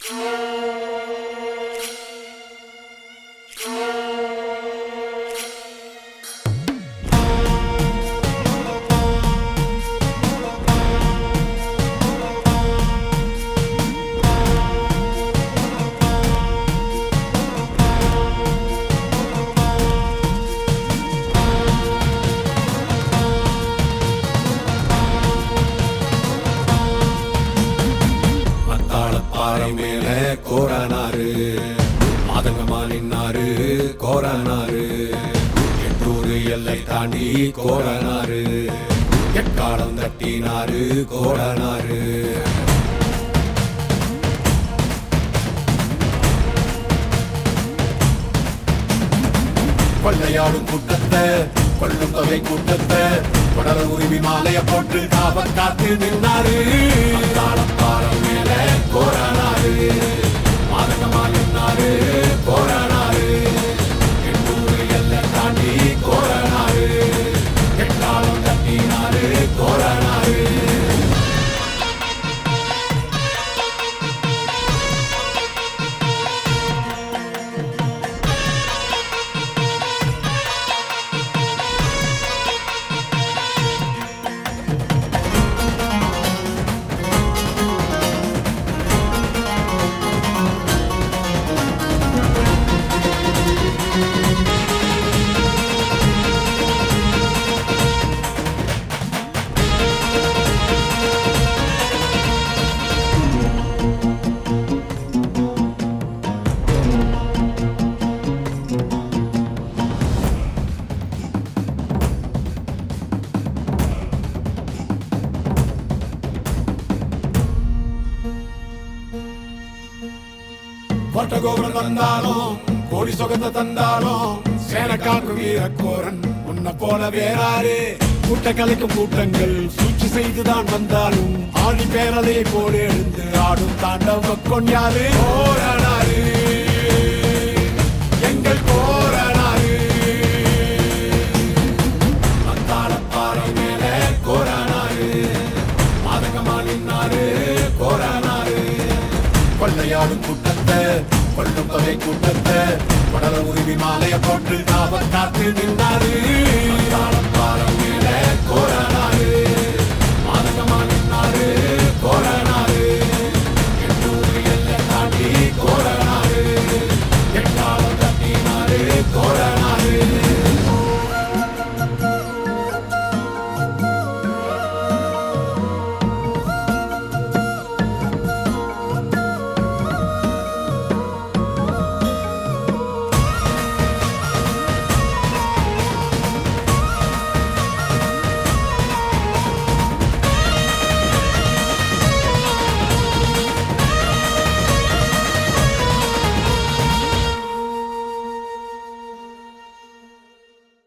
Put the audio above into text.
மத்தாள பாறை மேல கோரானாரு மாதங்கமா நின்னாரு கோரானாரு எட்டூரு எல்லை தாண்டி கோரானாரு எக்காலம் தட்டினாரு கோரானாரு கொள்ளையாடும் கூட்டத்தை கொள்ளும் தொகை கூட்டத்தை தொடர உரிமை மாலைய போட்டு காவ காத்து நின்னாரு தாளப்பாரம் மேல கோரானாரு மாதகமா நின்னாரு கோரானாரு எண்ணூறு எல்லை தாண்டி கோரானாரு எட்டாளம் தட்டினாரு கோரானாரு கோட்ட கோபுரம் தந்தாலும் கோடி சுகந்த தந்தாலும் சேனக்காக்கு வீரக்கோரன் உன்னை போல வேறாரு கூட்ட கலைக்கும் கூட்டங்கள் சூழ்ச்சி செய்துதான் வந்தாலும் ஆடி பேரலையை போல எழுந்து ஆடும் தாண்டவ கொண்டாரு போரானாரு எங்கள் போரானாரு மத்தாள பாறை மேல கோரானாரு மாதகமா நின்னாரு கோரானாரு கொள்ளையாடும் கூட்டத்தை கொள்ளும் தொகை கூட்டத்தை படல உரிமை மாலைய போட்டு காவல் காத்து நின்னாரு தாளப்பாரம்